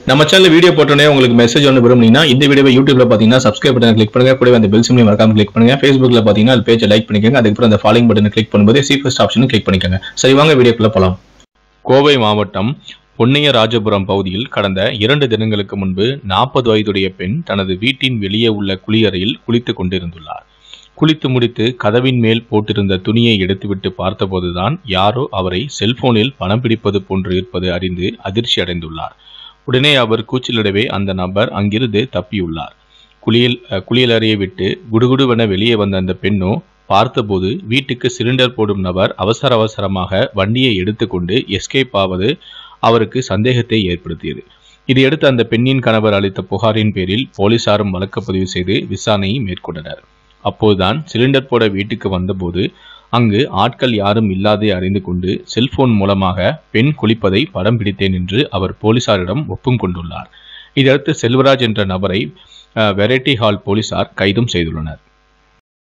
நம்ம channel video போட்டோன்னே உங்களுக்கு மெசேஜ் ஒன்று விரும்புனீங்கன்னா இந்த வீடியோவை யூடியூப்ல பார்த்தீங்கன்னா சப்ஸ்கிரைப் பட்டன் கிளிக் பண்ணுங்க கூடவே அந்த பெல் சிம்லையும் மறக்காம கிளிக் பண்ணுங்க ஃபேஸ்புக்ல பார்த்தீங்கன்னா அது பேஜை லைக் பண்ணிக்கோங்க அதுக்கப்புறம் அந்த ஃபாலோயிங் பட்டனை கிளிக் பண்ணும்போது சி ஃபர்ஸ்ட் ஆப்ஷனும் கிளிக் பண்ணிக்கோங்க சரி வாங்க வீடியோக்குள்ள போலாம் கோவை மாவட்டம் பொன்னிய ராஜபுரம் பகுதியில் கடந்த இரண்டு தினங்களுக்கு முன்பு நாற்பது வயதுடைய பெண் தனது வீட்டின் வெளியே உள்ள குளியறையில் குளித்துக் கொண்டிருந்துள்ளார் குளித்து முடித்து கதவின் மேல் போட்டிருந்த துணியை எடுத்துவிட்டு பார்த்தபோதுதான் யாரோ அவரை செல்போனில் பணம் பிடிப்பது போன்று இருப்பது அறிந்து அதிர்ச்சி அடைந்துள்ளார் உடனே அவர் கூச்சலிடவே அந்த நபர் அங்கிருந்து தப்பியுள்ளார் குளியல் அஹ், குளியலறையை விட்டு குடுகுடுவென வெளியே வந்த அந்த பெண்ணோ பார்த்தபோது வீட்டுக்கு சிலிண்டர் போடும் நபர் அவசர அவசரமாக வண்டியை எடுத்துக்கொண்டு எஸ்கேப் ஆவது அவருக்கு சந்தேகத்தை ஏற்படுத்தியது இதையடுத்து அந்த பெண்ணின் கணவர் அளித்த புகாரின் பேரில் போலீசாரும் வழக்கு பதிவு செய்து விசாரணையை மேற்கொண்டனர் அப்போதுதான் சிலிண்டர் போட வீட்டுக்கு வந்தபோது அங்கு ஆட்கள் யாரும் இல்லாதே அறிந்து கொண்டு செல்போன் மூலமாக பெண் குளிப்பதை படம் பிடித்தேன் என்று அவர் போலீசாரிடம் ஒப்பும் கொண்டுள்ளார் இதையடுத்து செல்வராஜ் என்ற நபரை அஹ், வெரைட்டி ஹால் போலீசார் கைதும் செய்துள்ளனர்